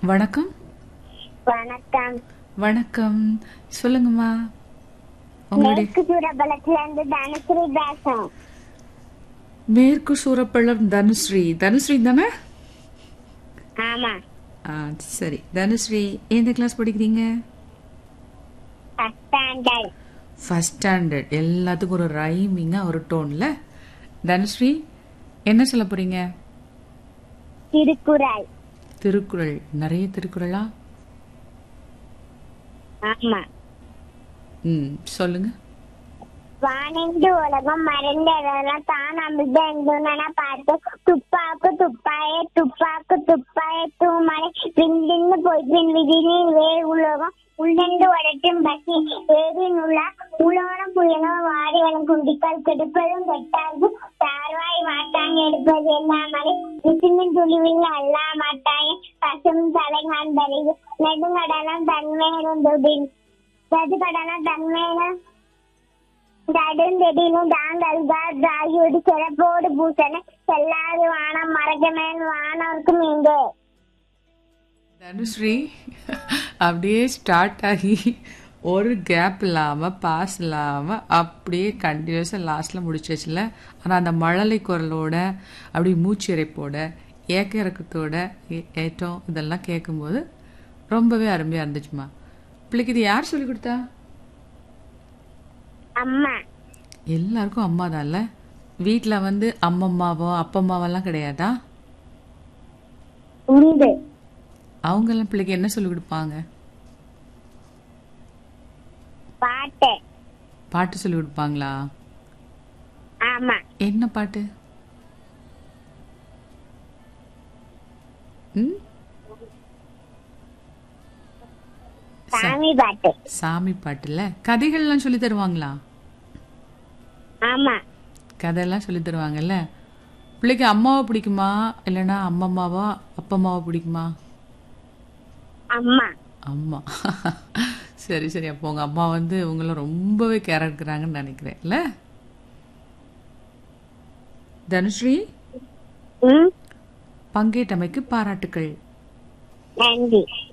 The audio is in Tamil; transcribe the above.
வணக்கம் வணக்கம் வணக்கம் சொல்லுங்கம்மா உங்களுடைய மேற்கு சூரபலத்துல இருந்து தனுஸ்ரீ பேசும் மேற்கு சூரப்பள்ளம் தனுஸ்ரீ தனுஸ்ரீ தானே ஆமா ஆ சரி தனுஸ்ரீ எந்த கிளாஸ் படிக்கிறீங்க ஃபர்ஸ்ட் ஸ்டாண்டர்ட் ஃபர்ஸ்ட் ஸ்டாண்டர்ட் எல்லாத்துக்கும் ஒரு ரைமிங்காக ஒரு டோன்ல தனுஸ்ரீ என்ன சொல்ல போறீங்க திருக்குறள் திருக்குறள் நிறைய திருக்குறளா ஆமா ம் சொல்லுங்க வானின்று உலகம் மறைந்ததெல்லாம் தான் அமிர்த எங்குனா பார்த்து துப்பாக்கு துப்பாயே துப்பாக்கு துப்பாயே தூமலை விண்டின்னு போய் பின் விதினில் வே உலகம் உள்ளெண்டு உடட்டும் பசி ஏவின் உள்ள உலோன புயனோ வாடி வரும் குண்டிக்கால் கெடுப்பதும் கெட்டாது தார்வாய் மாட்டாங்க எடுப்பது எல்லாமலை விசிமின் துளிவில் அல்லா மாட்டாங்க பசும் தலைகான் தலிவு நெடுங்கடலம் தன்மையிலும் துடின் நெடுங்கடலம் தன்மையிலும் நடுந்தெடினும் தாங்கல்கார் தாகியோடு சிறப்போடு பூசண செல்லாது வானம் மறக்கமேன் வானவர்க்கும் இங்கே தனுஸ்ரீ அப்படியே ஸ்டார்ட் ஆகி ஒரு கேப் இல்லாமல் பாஸ் இல்லாமல் அப்படியே கண்டினியூஸாக லாஸ்ட்டில் முடிச்சாச்சுல ஆனால் அந்த மழலை குரலோட அப்படி மூச்சிறைப்போட ஏக்க இறக்கத்தோட ஏ- ஏற்றம் இதெல்லாம் கேட்கும்போது ரொம்பவே அருமையாக இருந்துச்சுமா பிள்ளைக்கு இது யார் சொல்லி கொடுத்தா அம்மா எல்லாருக்கும் அம்மா தான்ல வீட்டில் வந்து அம்மம்மாவோ அப்பம்மாவெல்லாம் கிடையாதா உண்டு அவங்கெல்லாம் பிள்ளைக்கு என்ன சொல்லி கொடுப்பாங்க பாட்டு பாட்டு சொல்லி கொடுப்பாங்களா ஆமா என்ன பாட்டு ம் சாமி பாட்டு சாமி பாட்டுல கதைகள்லாம் சொல்லி தருவாங்களா ஆமா கதையெல்லாம் சொல்லி தருவாங்கல்ல பிள்ளைக்கு அம்மாவை பிடிக்குமா இல்லைன்னா அம்மம்மாவா அப்பம்மாவை பிடிக்குமா அம்மா அம்மா சரி சரி அப்போ உங்க அம்மா வந்து உங்களை ரொம்பவே கேர் எடுக்கிறாங்கன்னு நினைக்கிறேன் இல்ல தனுஸ்ரீ ம் பங்கேற்றமைக்கு பாராட்டுக்கள் நன்றி